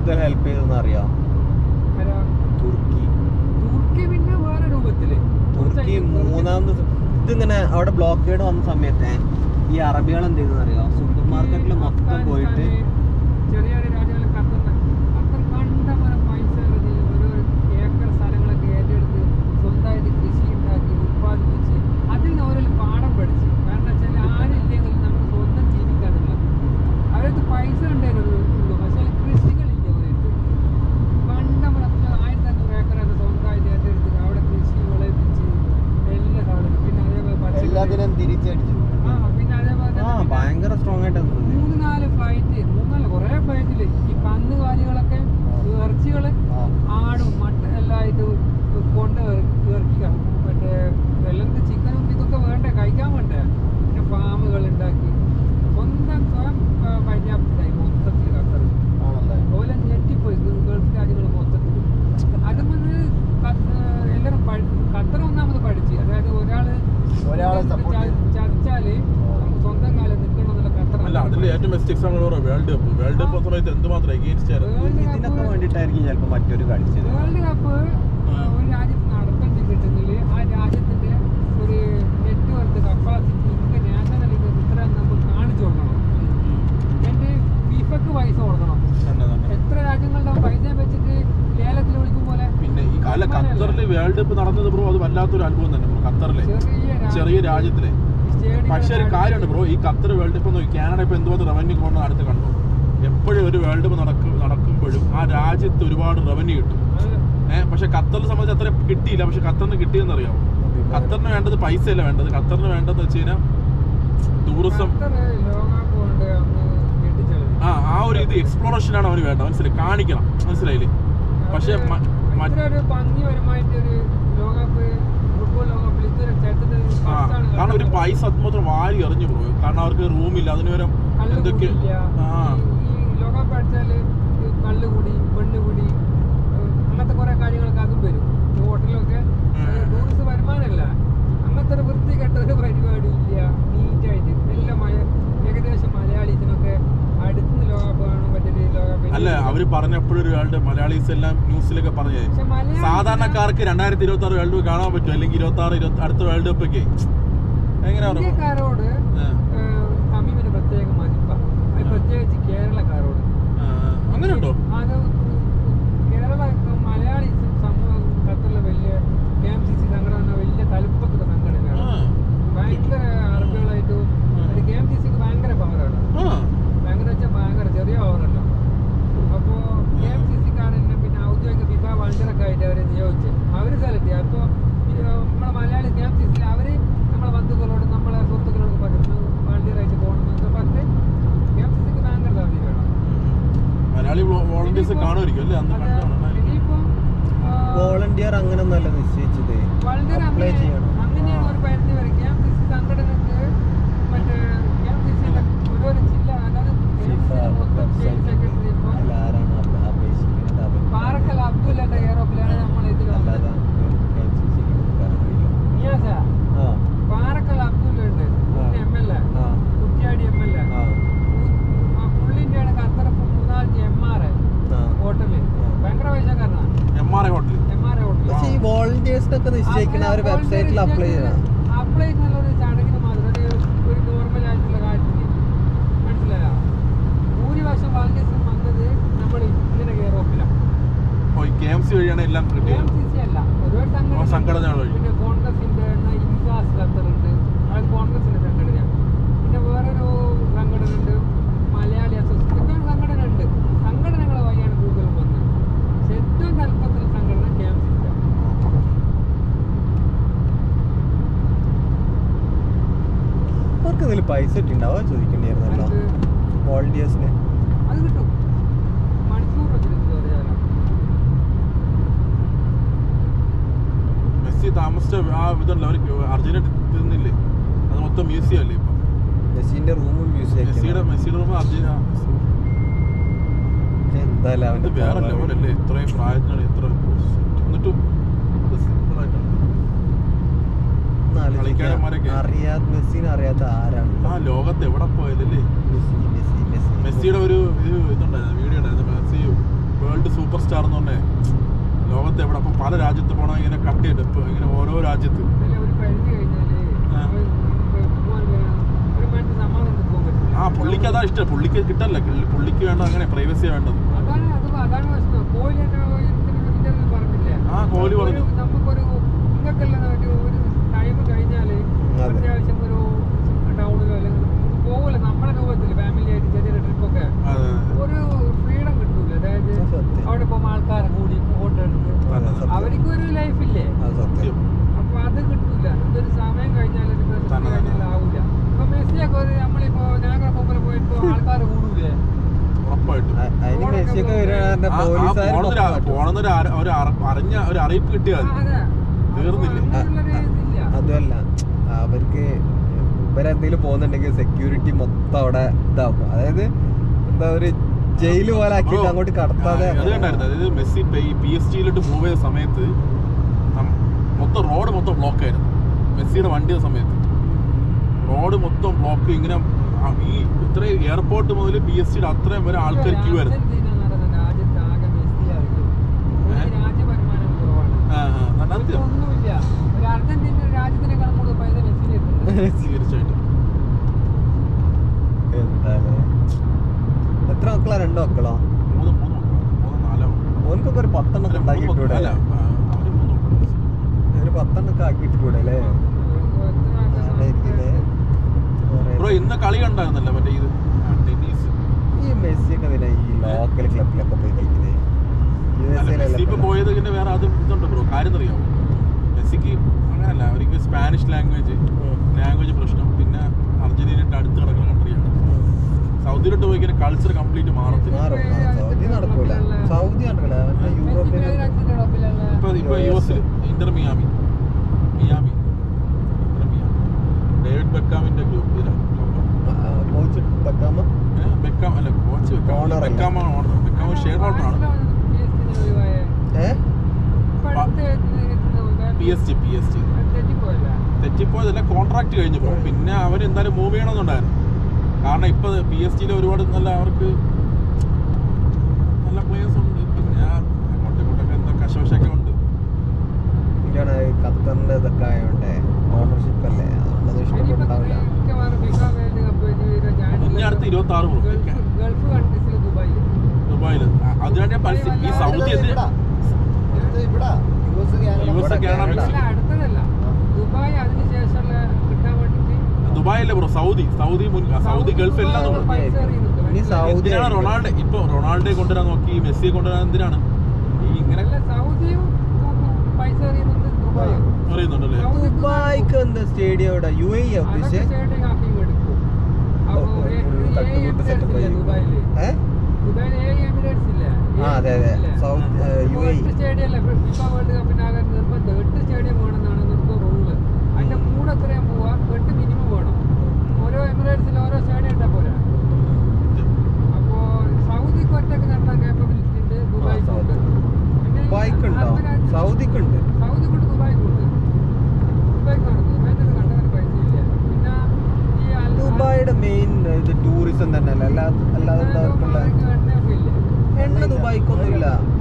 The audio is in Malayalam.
കൂടുതൽ ഹെൽപ്പ് ചെയ്തെന്ന് അറിയാം ആരാ? തുർക്കി തുർക്കി പിന്നെ വേറെ രൂപത്തില് തുർക്കി മൂന്നാമത് സ- ഇതിങ്ങനെ അവിടെ ബ്ലോക്കേഡ് വന്ന സമയത്ത് ഈ അറബികൾ എന്ത് ചെയ്തെന്ന് അറിയാം സൂപ്പർ മാർക്കറ്റിൽ മൊത്തം പോയിട്ട് ചെറിയ ചെറിയ രാജ്യങ്ങളിൽ ഖത്തർ ഖത്തർ കണ്ടമാനം പൈസ എറിഞ്ഞ് ഓരോ ഏക്കർ സ്ഥലങ്ങളൊക്കെ ഏറ്റെടുത്ത് സ്വന്തമായിട്ട് കൃഷി ഉണ്ടാക്കി ഉത്പാദിപ്പിച്ച് അതിൽ നിന്ന് ഓരോ പാഠം പഠിച്ച് കാരണം വെച്ചാൽ ആരില്ലെങ്കിൽ നമുക്ക് സ്വന്തം ജീവിക്കാനുള്ള അവരടുത്ത് പൈസ ഉണ്ടായിരുന്നു ഉള്ളൂ പക്ഷേ കൃഷികളില്ല അവരടുത്ത് കണ്ടമാനം ആയിരത്തി അഞ്ഞൂറ് ഏക്കർ അത് സ്വന്തമായിട്ട് ഏറ്റെടുത്ത് അവിടെ കൃഷി വിളയിപ്പിച്ച് എല്ലാ സാധനം പിന്നെ അതേപോലെ പച്ചക്കറി എല്ലാത്തിനും തിരിച്ചടിച്ചു ആ പിന്നെ അതേപോലെ ആ തന്നെ ഭയങ്കര സ്ട്രോങ് ആയിട്ട് നിന്നത്. മൂന്ന് നാല് ഫ്ലൈറ്റ് മൂന്നല്ല കുറേ ഫ്ലൈറ്റില് ഈ കന്നുകാലികളൊക്കെ ഇറച്ചികള് ആ. ആടും മട്ട എല്ലാം ആയിട്ട് കൊണ്ട് ഇറ- ഇറക്കിക്ക മറ്റേ എല്ലാവർക്കും ചിക്കനും ഇതൊക്കെ വേണ്ടേ കഴിക്കാൻ വേണ്ടേ പിന്നെ ഫാമുകൾ ഉണ്ടാക്കി സ്വന്തം സ്വയം ആ, പര്യാപ്തരായി മൊത്തത്തിൽ ഖത്തർ ആണല്ലേ അതുപോലെ ഞെട്ടിപ്പോയി ഗ- ഗൾഫ് രാജ്യങ്ങൾ മൊത്തത്തിൽ അത് വന്ന് എല്ലാവരും ഖത്തർ ഒന്നാമത് പഠിച്ച് അതായത് ഒരാള് ഒരാളെ support ചെയ്ത്. ചതിച്ചാല് നമുക്ക് സ്വന്തം കാലം നിൽക്കണം എന്നുള്ള ഖത്തർ അല്ല അതിൽ ഏറ്റവും best example world cup world cup സമയത്ത് എന്തുമാത്രം എഗെയിൻസ്റ്റ് ആയിരുന്നു വേൾഡ് ഇതിനൊക്കെ കപ്പ് വേണ്ടിയിട്ടായിരിക്കും ചിലപ്പോൾ മറ്റൊരു കളിച്ചത് വേൾഡ് കപ്പ് ഒരു രാജ്യത്ത് നടത്തേണ്ടി കിട്ടുന്നില്ല ആ രാജ്യത്തിന്റെ ഒരു നെറ്റ്വർക്ക് കപ്പാസിറ്റി നമുക്ക് നാഷണൽ ഇത്ര നമ്മൾ കാണിച്ചു കൊടുക്കണം എന്നിട്ട് ഫിഫക്ക് പൈസ കൊടുക്കണം തന്നെ തന്നെ എത്ര രാജ്യങ്ങളുടെ പൈസ വെച്ചിട്ട് ലേലത്തിൽ വിളിക്കും പോലെ പിന്നെ ഈ അല്ല ഖത്തറിൽ വേൾഡ് കപ്പ് നടന്നത് ബ്രോ അത് വല്ലാത്തൊരു അനുഭവം തന്നെ ബ്രോ ഖത്തറിലെ ചെറിയ ചെറിയ രാജ്യത്തിലെ സ്റ്റേഡിയം പക്ഷെ ഒരു കാര്യമുണ്ട് ബ്രോ ഈ ഖത്തർ വേൾഡ് കപ്പ് നോക്കി കാനഡ ഇപ്പൊ എന്തുമാത്രം റവന്യൂ കൊണ്ട് അടുത്ത് കണ്ടു എപ്പോഴും ഒരു വേൾഡ് കപ്പ് നടക്കും നടക്കുമ്പോഴും ആ രാജ്യത്ത് ഒരുപാട് റവന്യൂ കിട്ടും ഏഹ് പക്ഷെ ഖത്തറിനെ സംബന്ധിച്ച് അത്ര കിട്ടിയില്ല പക്ഷെ ഖത്തറിന് കിട്ടിയെന്ന് അറിയാമോ ഖത്തറിന് വേണ്ടത് പൈസ അല്ല വേണ്ടത് ഖത്തറിന് വേണ്ടതെന്ന് വെച്ച് കഴിഞ്ഞാൽ ടൂറിസം ലോകകപ്പ് കൊണ്ട് അന്ന് ഞെട്ടിച്ചളഞ്ഞു ആ ആ ഒരു ഇത് എക്സ്പ്ലോറേഷൻ ആണ് അവന് വേണ്ടത് മനസ്സിലായി കാണിക്കണം മനസ്സിലായില്ലേ പക്ഷെ മ- മ- ഇത്ര ഒരു ഭംഗിപരമായിട്ട് ഒരു ലോകകപ്പ് ഫുട്ബോൾ ലോകകപ്പിൽ ഇതുവരെ ചരിത്രത്തിൽ ആ, first ആണ് കാരണം ഒരു ഖത്തർ പൈസ അതുമാത്രം വാരി എറിഞ്ഞു പോയി കാരണം അവർക്ക് റൂമില്ല അതിന് വരെ കള്ള് എന്തൊക്കെ കുടിയില്ല. ആ ഈ ഈ ലോകകപ്പ് അടിച്ചാല് ഈ കള്ള് കുടി പെണ്ണ് കുടി ഏഹ് അങ്ങനത്തെ കുറെ കാര്യങ്ങളൊക്കെ അതും വരും ഈ ഹോട്ടലിലൊക്കെ ഉം. ടൂറിസ്റ്റ് വരുമാനമല്ല അങ്ങനത്തെ ഒരു വൃത്തികെട്ട ഒരു പരിപാടി ഇല്ല നീറ്റായിട്ട് എല്ലാം മയ- ഏകദേശം മലയാളീസിനൊക്കെ അടുത്തുനിന്ന് ലോകകപ്പ് കാണാൻ പറ്റിയ ലോകകപ്പ് അല്ല അവര് പറഞ്ഞപ്പോഴും ഒരു വേൾഡ് മലയാളീസ് എല്ലാം ന്യൂസിലൊക്കെ പറഞ്ഞേ പക്ഷെ മലയാളി സാധാരണക്കാർക്ക് രണ്ടായിരത്തി ഇരുപത്തി ആറ് വേൾഡ് കപ്പ് കാണാൻ പറ്റും അല്ലെങ്കിൽ ഇരുപത്തി ആറ് ഇരുപത്തി അടുത്ത വേൾഡ് കപ്പ് ഒക്കെ എങ്ങനെയാ പറയുക ഇന്ത്യക്കാരോട് ഏഹ് തമിമിന് പ്രത്യേക മതിപ്പ അത് പ്രത്യേകിച്ച് കേരളക്കാരോട് അങ്ങനെ ഉണ്ടോ അത് കേരള മലയാളി സമൂഹം ഖത്തറിലെ വലിയ കെ എം സി സി സംഘടന വലിയ തലുപ്പത്തുള്ള സംഘടനയാണ് ആ. ഭയങ്കര അറബികളായിട്ടും ഒരു കെ എം സി സിക്ക് ഭയങ്കര പവറാണ് ആ. ഭയങ്കര വെച്ചാൽ ഭയങ്കര ചെറിയ പവറല്ല അപ്പോൾ കെ എം സി സിക്കാരനെ പിന്നെ ഔദ്യോഗിക ഫിഫ വൾച്ചറൊക്കെ ആയിട്ട് അവരെ നിയോഗിച്ച് അവർ സെലക്ട് ചെയ്യും അപ്പോൾ നമ്മളെ മലയാളി കെ എം സി സിയിൽ അവർ നമ്മളെ ബന്ധുക്കളോട് നമ്മളെ സുഹൃത്തുക്കളോട് പറഞ്ഞു വൾച്ചറായിട്ട് പോകണം എന്നൊക്കെ പറഞ്ഞിട്ട് കെ എം സി സിക്ക് ഭയങ്കര താല്പര്യമാണ് മലയാളി വോളണ്ടിയേഴ്സ് കാണുമായിരിക്കും അല്ലേ അന്ന് അത് കണ്ടാണ് ഇനിയിപ്പം ആ, വോളണ്ടിയർ അങ്ങനെ ഒന്നല്ല നിശ്ചയിച്ചത് വളരെ അപ്ലൈ അങ്ങനെ- ചെയ്യണം അങ്ങനെയാണ് ഒരു പരിധി വരെ കെ എം സി സി സംഘടനക്ക് മറ്റേ കെ എം സി സിയുടെ ഓരോ ജില്ല അതായത് കെ എം സി ഫിഫ മൊത്തം സ്റ്റേറ്റ് സെക്രട്ടറി ഇപ്പോൾ അതിൽ ആരാണ് അപ- അപേക്ഷിക്കുന്നത് അപേ- പാറക്കൽ അബ്ദുല്ലന്റെ കെയർ ഓഫിലാണ് നമ്മൾ ഇതിൽ അല്ലാതെ വന്നത് KMCC ക്ക് കൊടുക്കാൻ കഴിയില്ല. നിയാസ ആ പാറക്കൽ അബ്ദുല്ലുണ്ട് എം എൽ എ ആ കുറ്റ്യാടി എം എൽ എ ആ പുള്ളിന്റെ ആണ് ഖത്തർ മൂന്നാമത്തെ എം ആർ എ ആ ഹോട്ടല് ഭയങ്കര പൈസക്കാരനാണ് M R I hotel M R A hotel പക്ഷേ ഈ വോളണ്ടിയേഴ്സിനൊക്കെ നിശ്ചയിക്കണ അവർ വെബ്സൈറ്റിൽ അപ്ലൈ ചെയ്യണം അപ്ലൈ ചെയ്യുന്ന ഒരു ചടങ്ങിന് മാത്രം ഒരു ഒരു നോർമൽ ആയിട്ടുള്ള കാര്യത്തിന് മനസ്സിലായോ ഭൂരിപക്ഷം വാലന്റീഴ്സും വന്നത് നമ്മൾ ഇങ്ങനെ കെയർ ഓഫിലാണ് കെ എം സി വഴിയാണ് എല്ലാം കെ കിട്ടിയത് എം സി സി അല്ല ഒരുപാട് ഓ, സംഘടന സംഘടനകൾ വഴി. പിന്നെ കോൺഗ്രസിന്റെ ഇൻസാസ് ഖത്തറുണ്ട് അത് കോൺഗ്രസിന്റെ സംഘടനയാണ് പിന്നെ വേറൊരു സംഘടന ഉണ്ട് മലയാളി അസോസിയേഷൻ ഇതൊക്കെ സംഘടന ഉണ്ട് സംഘടനകൾ വഴിയാണ് കൂടുതലും വന്നത് പക്ഷെ ഏറ്റവും താല്പര്യത്തിലുള്ള സംഘടന കെ എം സി സി അവർക്ക് ഇതിൽ പൈസ ഇട്ടുണ്ടാവുക ചോദിക്കേണ്ടിയിരുന്നല്ലോ വോളണ്ടിയേഴ്സിന് അത് കിട്ടും മണിക്കൂർ വെച്ചിട്ട് അറിയാലോ മെസ്സി താമസിച്ച ആ ഇതുണ്ട് അവർ അർജന്റീന തിന്നില്ലേ അത് മൊത്തം മ്യൂസിയം അല്ലേ ഇപ്പൊ മെസ്സിന്റെ റൂമും മെസ്സിയുടെ മ്യൂസിയം മെസ്സിയുടെ റൂം അർജന്റീന എന്തായാലും ഇത് അവന്റെ വേറെ power. ലെവലല്ലേ ഇത്രയും പ്രായത്തിനാണ് ഇത്ര എന്നിട്ടും ഇത് simple ആയിട്ടാണ്. ഒന്ന് ആലോചിക്കുക. കളിക്കാരന്മാരൊക്കെ. അറിയാത്ത മെസ്സിനെ അറിയാത്ത ആരാണ് ആ ലോകത്ത് എവിടെ പോയതല്ലേ മെസ്സി മെസ്സി മെസ്സി മെസ്സിയുടെ ഒരു ഇത് ഇതുണ്ടായിരുന്നു വീഡിയോ ഉണ്ടായിരുന്നു മെസ്സി വേൾഡ് സൂപ്പർ സ്റ്റാർ എന്ന് പറഞ്ഞേ ലോകത്ത് എവിടെ അപ്പൊ പല രാജ്യത്ത് പോകണം ഇങ്ങനെ കട്ട് ചെയ്ത് ഇപ്പൊ ഇങ്ങനെ ഓരോ രാജ്യത്ത് ഇതില് ഒരു പരിധി കഴിഞ്ഞാല് ആ. അവൻ ഇപ്പൊ പോകാൻ വരാൻ ഒരു മനുഷ്യ സമാധാനത്തിൽ പോകാൻ പറ്റില്ല. ആ പുള്ളിക്ക് അതാ ഇഷ്ടം പുള്ളിക്ക് കിട്ടല്ല പുള്ളിക്ക് വേണ്ട അങ്ങനെ പ്രൈവസി വേണ്ടത് അതാണ് അത് അതാണ് പ്രശ്നം കോഹ്ലി എന്നെ ഇന്റർവ്യൂ പറഞ്ഞില്ലേ ആ, കോഹ്ലി ഒരു- പറഞ്ഞു. നമുക്കൊരു നിങ്ങൾക്കെല്ലാം ഒരു ഒരു ടൈം കഴിഞ്ഞാല് അതെ. അത്യാവശ്യം ഒരു ടൗണിലോ അല്ലെങ്കിൽ പോകില്ല നമ്മുടെ രൂപത്തിൽ ഫാമിലി ആയിട്ട് ചെറിയ ട്രിപ്പൊക്കെ അതെ ഒരു ഫ്രീഡം കിട്ടൂല അതായത് അത് സത്യം. അവിടെ പോകുമ്പോൾ ആൾക്കാരെ കൂടി ഫോട്ടോ എടുത്ത് അത് സത്യം. അവർക്ക് ഒരു ലൈഫില്ലേ അത് സത്യം അപ്പൊ അത് കിട്ടൂല ഇതൊരു സമയം കഴിഞ്ഞാൽ ഒരു പ്രശസ്തി തന്നെ, തന്നെ. കഴിഞ്ഞാൽ ആവൂല ഇപ്പൊ മെസ്സിയൊക്കെ ഒരു നമ്മളിപ്പോ ഞാനൊക്കെ മുമ്പിൽ പോയിട്ട് ആൾക്കാർ കൂടൂലേ ഉറപ്പായിട്ടും അ- അതിന് മെസ്സിയൊക്കെ വരാണ്ട് ആ- ആ പോലീസുകാർ പോണതൊരു അ- പോണതൊരു അര- ഒരു അറ- അറിഞ്ഞ ഒരു അറിയിപ്പ് കിട്ടിയാൽ ആ, അതെ. തീർന്നില്ലേ? അപ്പൊ അങ്ങനെയുള്ളൊരു ഇതില്ല. അതുമല്ല അവർക്ക് ഇവരെന്തെങ്കിലും പോകുന്നുണ്ടെങ്കിൽ സെക്യൂരിറ്റി മൊത്തം അവിടെ ഇതാക്കും അതായത് എന്താ ഒരു ജയില് പോലെ ആക്കിയിട്ട് ബ്രോ, അങ്ങോട്ട് കടത്താതെ ആ, അത് കണ്ടായിരുന്നു അതായത് മെസ്സി പി എസ് ജിയിലോട്ട് മൂവ് ചെയ്ത സമയത്ത് നം- മൊത്തം റോഡ് മൊത്തം ബ്ലോക്ക് ആയിരുന്നു മെസ്സിയുടെ വണ്ടിയുടെ സമയത്ത് റോഡ് മൊത്തം ബ്ലോക്ക് ഇങ്ങനെ ആ, ഈ ഇത്രയും എയർപോർട്ട് മുതൽ പി എസ് ജിയുടെ അത്രയും വരെ ആൾക്കാർ ക്യൂ ആയിരുന്നു അർജന്റീന എന്ന് പറയുന്ന രാജ്യത്ത് ആകെ മെസ്സിയായിട്ട് ഒരു ഏ? രാജ്യവരുമാനം കുറവാണ് ആ, ആ, നല്ല സത്യം. ഒന്നുമില്ല ഒരു അർജന്റീന ഒരു രാജ്യത്തിനേക്കാൾ കൂടുതൽ പൈസ മെസ്സിയിൽ എത്തുന്നുണ്ട് തീർച്ചയായിട്ടും എന്താണ് എത്ര മക്കളാ രണ്ട് മക്കളോ മൂന്ന് മൂന്ന് മക്കളാണ്. മൂന്ന് നാലോ ഓനക്കൊക്കെ ഒരു പത്തെണ്ണം അല്ല, ഉണ്ടാക്കി മൂന്ന് മക്കൾ- ഇട്ടൂടെ അല്ല ആ, അവര് മൂന്ന് മക്കളാണ്. ഒരു പത്തെണ്ണം ഒക്കെ ആക്കിയിട്ട് കൂടെ അല്ലേ നല്ലതായിരിക്കില്ലേ? കുറേ. ബ്രോ ഇന്ന് കളി കണ്ടായിരുന്നല്ലോ മറ്റേ ഇത് ആ, ടെന്നീസ് ഈ മെസ്സിയൊക്കെ പിന്നെ ഈ ലോക്കൽ ക്ലബിലൊക്കെ പോയി കളിക്കുന്നത് യു എസ് അല്ല മെസ്സി ഇപ്പൊ എയിലല്ലേ പോയത് പിന്നെ വേറെ അത് ഇതുണ്ട് ബ്രോ കാര്യം അറിയാമോ മെസ്സിക്ക് അങ്ങനല്ല അവർക്ക് സ്പാനിഷ് ലാംഗ്വേജ് ലാംഗ്വേജ് പ്രശ്നം പിന്നെ അർജന്റീനയുടെ അടുത്ത് കിടക്കുന്ന കൺട്രിയാണ് സൗദിയിലോട്ട് പോയി കഴിഞ്ഞാൽ കൾച്ചർ കംപ്ലീറ്റ് മാറത്തില്ല മാറും ആ, സൗദി നടക്കൂല സൗദി നടക്കൂല മറ്റേ യൂറോപ്പിലെ ഇപ്പൊ ഇപ്പൊ യു എസിൽ Inter Miami Miami Inter Miami David ബെക്കാമിന്റെ ഗ്രൂപ്പ് ഇതിലാണ് കോച്ച് ബക്കാമ ബെക്കാം അല്ല കോച്ച് ബെക്കാം Owner അല്ല. ബെക്കാമാണ് ഓണർ ബെക്കാം ഷെയർ ഹോൾഡറാണ് P S G P S G തെറ്റിപ്പോയതല്ല കോൺട്രാക്ട് കഴിഞ്ഞു പോകും പിന്നെ അവർ എന്തായാലും മൂവ് ചെയ്യണമെന്നുണ്ടായിരുന്നു കാരണം ഇപ്പൊ പി എസ് ജിയിൽ ഒരുപാട് നല്ല അവർക്ക് നല്ല പ്ലേയേഴ്സ് ഉണ്ട് പിന്നെ അങ്ങോട്ടും ഇങ്ങോട്ടൊക്കെ എന്താ കശവശൊക്കെ ഉണ്ട് എനിക്കാണ് ഖത്തറിന്റെ ഇതൊക്കെ ആയതുകൊണ്ടേ ഓണർഷിപ്പ് അല്ലേ അതുകൊണ്ടത് ഇഷ്ടപ്പെട്ടുണ്ടാവില്ല ഇനി അടുത്ത ഇരുപത്തി ആറ് പോകും ഗൾഫ് കൺട്രീസിൽ ദുബായിൽ ദുബായിൽ അതിനാണ് ഞാൻ പരസ്യം ഈ സൗദി എന്ത് യു എസ് കാനഡ അല്ല അടുത്തതല്ല ദുബായ് അതിനുശേഷമുള്ള കിട്ടാൻ വേണ്ടിട്ട് ദുബായല്ലേ ബ്രോ സൗദി സൗദി മുൻ സൗദി ഗൾഫ് എല്ലാം ദുബായ് നോക്കും പൈസ എറിയുന്നുണ്ട്. ഇനി സൗദി എന്തിനാണ് ആയിരിക്കും. റൊണാൾഡോ ഇപ്പൊ റൊണാൾഡോയെ കൊണ്ടുവരാൻ നോക്കി മെസ്സിയെ കൊണ്ടുവരാൻ എന്തിനാണ് ഈ ഇങ്ങനെ അല്ല സൗദിയും പൈസ എറിയുന്നുണ്ട് ദുബായും അറിയുന്നുണ്ടല്ലേ ദുബായ്ക്ക് എന്താ സ്റ്റേഡിയം ഇവിടെ യു എ അതൊക്കെ ഉദ്ദേശിച്ചത് ഷെയർഡിങ് ആക്കി എടുക്കും അപ്പൊ ഓ, ഏ- full ഏ തട്ടുകൂട്ട് എമിറേറ്റ്സ് setup ഇല്ലേ ആയി. ദുബായില് ഏ ദുബായിൽ ഏ എമിറേറ്റ്സ് ഇല്ലേ ആ, അതെ, അതെ. സൗത്ത്, ഏ, യു എ ഇ. എട്ട് സ്റ്റേഡിയം അല്ലേ ഫിഫ വേൾഡ് കപ്പിനാകാൻ നിർബന്ധം എട്ട് സ്റ്റേഡിയം വേണമെന്നാണ് ഇവിടുത്തെ റൂള് അതിന്റെ കൂടെ എത്രയും പോവാ എട്ട് മിനിമം വേണം ഓരോ എമിറേറ്റ്സിൽ ഓരോ സ്റ്റേഡിയം ഇട്ടാ പോരാ അപ്പോ സൗദിക്ക് ഒറ്റക്ക് നടത്താൻ കേപ്പബിലിറ്റി ഉണ്ട് ദുബായിക്ക് ഉണ്ട് പിന്നെ ഈ ദുബായ്ക്കുണ്ടോ അറബ് രാജ്യ- സൗദിക്കുണ്ട് സൗദിക്കുണ്ട് ദുബായിക്കുണ്ട് ദുബായ്ക്ക് നടത്തും ദുബായിക്ക് കണ്ടവന് പൈസ ഇല്ല പിന്നെ ഈ അൽ- ദുബായിയുടെ മെയിൻ ഇത് ടൂറിസം തന്നെ അല്ല അല്ലാതെ അല്ലാതെ എന്താ അവർക്കുള്ള ദുബായിക്ക് എണ്ണയൊക്കെ ഇല്ലേ എണ്ണ ദുബായിക്കൊന്നുമില്ല